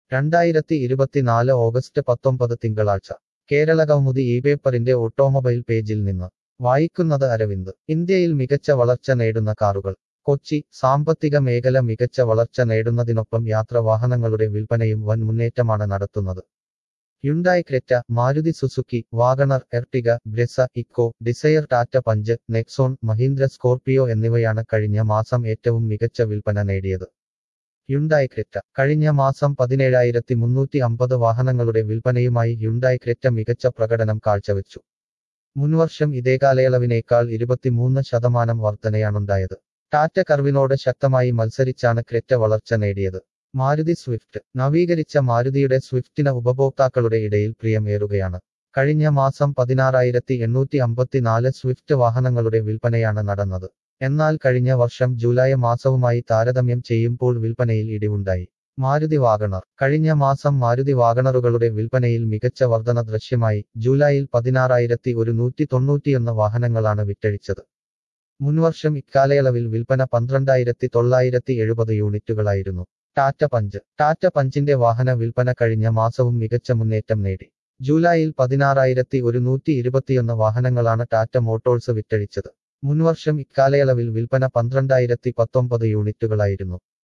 രണ്ടായിരത്തി ഇരുപത്തിനാല് ഓഗസ്റ്റ് പത്തൊമ്പത് തിങ്കളാഴ്ച കേരള കൗമുദി ഈ പേപ്പറിന്റെ ഓട്ടോമൊബൈൽ പേജിൽ നിന്ന് വായിക്കുന്നത് അരവിന്ദ് ഇന്ത്യയിൽ മികച്ച വളർച്ച നേടുന്ന കാറുകൾ കൊച്ചി സാമ്പത്തിക മേഖല മികച്ച വളർച്ച നേടുന്നതിനൊപ്പം യാത്രവാഹനങ്ങളുടെ വിൽപ്പനയും വൻ മുന്നേറ്റമാണ് നടത്തുന്നത് Hyundai Creta Maruti Suzuki WagonR Ertiga Brezza Eeco Dzire Tata Punch Nexon Mahindra Scorpio എന്നിവയാണ് കഴിഞ്ഞ മാസം ഏറ്റവും മികച്ച വിൽപ്പന നേടിയത് ഹ്യുണ്ടായി ക്രെറ്റ കഴിഞ്ഞ മാസം പതിനേഴായിരത്തി മുന്നൂറ്റി അമ്പത് വാഹനങ്ങളുടെ വിൽപ്പനയുമായി ഹ്യുണ്ടായി ക്രെറ്റ മികച്ച പ്രകടനം കാഴ്ചവെച്ചു മുൻവർഷം ഇതേ കാലയളവിനേക്കാൾ ഇരുപത്തിമൂന്ന് ശതമാനം വർധനയാണുണ്ടായത് ടാറ്റ കർവിനോട് ശക്തമായി മത്സരിച്ചാണ് ക്രെറ്റ വളർച്ച നേടിയത് മാരുതി സ്വിഫ്റ്റ് നവീകരിച്ച മാരുതിയുടെ സ്വിഫ്റ്റിന് ഉപഭോക്താക്കളുടെ ഇടയിൽ പ്രിയമേറുകയാണ് കഴിഞ്ഞ മാസം പതിനാറായിരത്തി എണ്ണൂറ്റി അമ്പത്തിനാല് സ്വിഫ്റ്റ് വാഹനങ്ങളുടെ വിൽപ്പനയാണ് നടന്നത് എന്നാൽ കഴിഞ്ഞ വർഷം ജൂലൈ മാസവുമായി താരതമ്യം ചെയ്യുമ്പോൾ വിൽപ്പനയിൽ ഇടിവുണ്ടായി മാരുതി വാഗണർ കഴിഞ്ഞ മാസം മാരുതി വാഗണറുകളുടെ വിൽപ്പനയിൽ മികച്ച വർധന ദൃശ്യമായി ജൂലൈയിൽ പതിനാറായിരത്തി ഒരു നൂറ്റി തൊണ്ണൂറ്റിയൊന്ന് വാഹനങ്ങളാണ് വിറ്റഴിച്ചത് മുൻവർഷം ഇക്കാലയളവിൽ വിൽപ്പന പന്ത്രണ്ടായിരത്തി തൊള്ളായിരത്തി എഴുപത് യൂണിറ്റുകളായിരുന്നു ടാറ്റ പഞ്ച് ടാറ്റ പഞ്ചിന്റെ വാഹന വിൽപ്പന കഴിഞ്ഞ മാസവും മികച്ച മുന്നേറ്റം നേടി ജൂലൈയിൽ പതിനാറായിരത്തി ഒരു നൂറ്റി ഇരുപത്തിയൊന്ന് വാഹനങ്ങളാണ് ടാറ്റ മോട്ടോഴ്സ് വിറ്റഴിച്ചത് മുൻവർഷം ഇക്കാലയളവിൽ വിൽപ്പന പന്ത്രണ്ടായിരത്തി പത്തൊമ്പത് യൂണിറ്റുകളായിരുന്നു